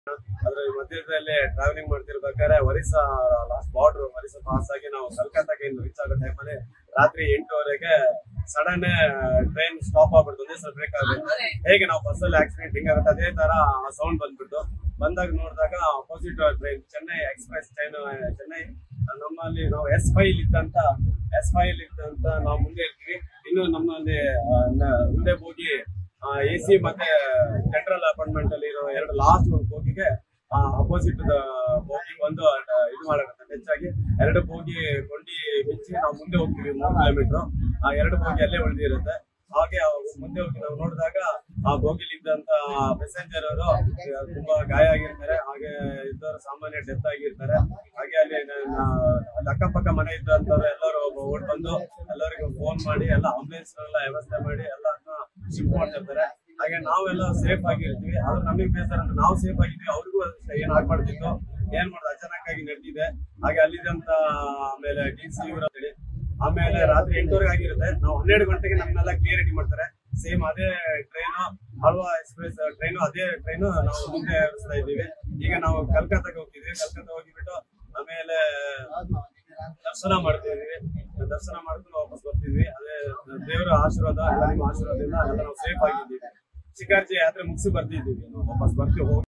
ಅದ್ರ ಮಧ್ಯದಲ್ಲಿ ಟ್ರಾವೆಲಿಂಗ್ ಮಾಡ್ತಿರ್ಬೇಕಾದ್ರೆ Orissa last border Orissa pass ಆಗಿ ನಾವು ಕಲ್ಕತ್ತಾಗೆ ರೀಚ್ ಆಗೋ ಟೈಮಲ್ಲಿ ರಾತ್ರಿ ಎಂಟುವರೆಗೆ ಸಡನ್ ಟ್ರೈನ್ ಸ್ಟಾಪ್ ಆಗ್ಬಿಡ್ತು ಒಂದೇ ಸಲ ಬ್ರೇಕ್ ಆಗ್ಬಿಟ್ಟು ಹೇಗೆ ನಾವು ಬಸ್ಸಲ್ಲಿ ಆಕ್ಸಿಡೆಂಟ್ ಹಿಂಗಾಗುತ್ತೆ ಅದೇ ತರ ಸೌಂಡ್ ಬಂದ್ಬಿಟ್ಟು ಬಂದಾಗ ನೋಡಿದಾಗ opposite train Chennai express train Chennai ನಮ್ಮಲ್ಲಿ ನಾವು ಎಸ್ ಫೈಲ್ ಇದ್ದಂತ ಎಸ್ ಫೈಲ್ ಇದ್ದಂತ ನಾವು ಮುಂದೆ ಇರ್ತೀವಿ ಇನ್ನು ನಮ್ಮಲ್ಲಿ ಆ, ನ- ಮುಂದೆ ಹೋಗಿ ಎ ಸಿ ಮತ್ತೆ ಜನರಲ್ ಅಪಾರ್ಟ್ಮೆಂಟ್ ಅಲ್ಲಿ ಇರೋ ಎರಡು ಲಾಸ್ಟ್ ಬೋಗಿಗೆ ಅಪೋಸಿಟ್ ಬೋಗಿ ಒಂದು ಅಹ್, ಇದು ಮಾಡಕತ್ತೆ ಹೆಚ್ಚಾಗಿ ಎರಡು ಬೋಗಿ ಕೊಂಡಿ ಬಿಚ್ಚಿ ನಾವು ಮುಂದೆ ಹೋಗ್ತೀವಿ ಮೂರು ಕಿಲೋಮೀಟರ್ ಆ ಎರಡು ಬೋಗಿ ಅಲ್ಲೇ ಉಳಿದಿರುತ್ತೆ ಹಾಗೆ ಆ ಮುಂದೆ ಹೋಗಿ ನಾವು ನೋಡಿದಾಗ ಆ ಬೋಗಿಲಿ ಇದ್ದಂತ ಪ್ಯಾಸೆಂಜರ್ ಅವರು ತುಂಬಾ ಗಾಯ ಆಗಿರ್ತಾರೆ ಹಾಗೆ ಇದ್ದವರು ಸಾಮಾನ್ಯ ಡೆತ್ ಆಗಿರ್ತಾರೆ ಹಾಗೆ ಅಲ್ಲಿ ನ- ನ- ಅಲ್ಲಿ ಅಕ್ಕಪಕ್ಕ ಮನೆ ಇದ್ದಂತವ್ರು ಎಲ್ಲರೂ ಓಡ್ ಬಂದು ಎಲ್ಲರಿಗೂ ಫೋನ್ ಮಾಡಿ ಎಲ್ಲ ಆಂಬುಲೆನ್ಸ್ ಎಲ್ಲ ವ್ಯವಸ್ಥೆ ಮಾಡಿ ಎಲ್ಲ ಶಿಫ್ಟ್ ಮಾಡ್ತಿರ್ತಾರೆ ಹಾಗೆ ನಾವೆಲ್ಲ ಸೇಫ್ ಆಗಿರ್ತೀವಿ ಆದ್ರೆ ನಮಗೆ ಬೇಸರ ಅಂದ್ರೆ ನಾವು ಸೇಫ್ ಆಗಿದ್ವಿ ಅವ್ರಿಗೂ ಅಷ್ಟೇ ಏನ್ ಆಗ್ಬಾರ್ದಿತ್ತು ಏನ್ ಮಾಡೋದು ಅಚಾನಕ್ ಆಗಿ ನಡೆದಿದೆ ಹಾಗೆ ಅಲ್ಲಿದ್ದಂತ ಆಮೇಲೆ ಡಿ ಸಿ ಇವರು ಅಂತೇಳಿ ಆಮೇಲೆ ರಾತ್ರಿ ಎಂಟುವರೆಗೆ ಆಗಿರುತ್ತೆ ನಾವು ಹನ್ನೆರಡು ಗಂಟೆಗೆ ನಮ್ಮನ್ನೆಲ್ಲ ಕ್ಲಿಯರಿಟಿ ಮಾಡ್ತಾರೆ ಸೇಮ್ ಅದೇ ಟ್ರೈನ್ ಹಲ್ವಾ ಎಕ್ಸ್ಪ್ರೆಸ್ ಟ್ರೈನ್ ಅದೇ ಟ್ರೈನ್ ನಾವು ಮುಂದೆ ಹರಿಸ್ತಾ ಇದ್ದೀವಿ ಈಗ ನಾವು ಕಲ್ಕತ್ತಾಗೆ ಹೋಗ್ತಿದ್ವಿ ಕಲ್ಕತ್ತಾ ಹೋಗಿಬಿಟ್ಟು ಆಮೇಲೆ ದರ್ಶನ ಮಾಡ್ತಿದ್ವಿ ದರ್ಶನ ಮಾಡ್ಕೊಂಡು ವಾಪಸ್ ಬರ್ತಿದ್ವಿ ಅದೇ ದೇವರ ಆಶೀರ್ವಾದ ಎಲ್ಲ ನಿಮ್ಮ ಆಶೀರ್ವಾದದಿಂದ ಎಲ್ಲ ನಾವು ಸೇಫ್ ಆಗಿದ್ದೀವಿ ಶಿಕಾರ್ಜಿ ಯಾತ್ರೆ ಮುಗಿಸಿ ಬರ್ತಿದ್ದೀವಿ ನಾವು ವಾಪಸ್ ಬರ್ತೀವಿ ಹೋಗಿ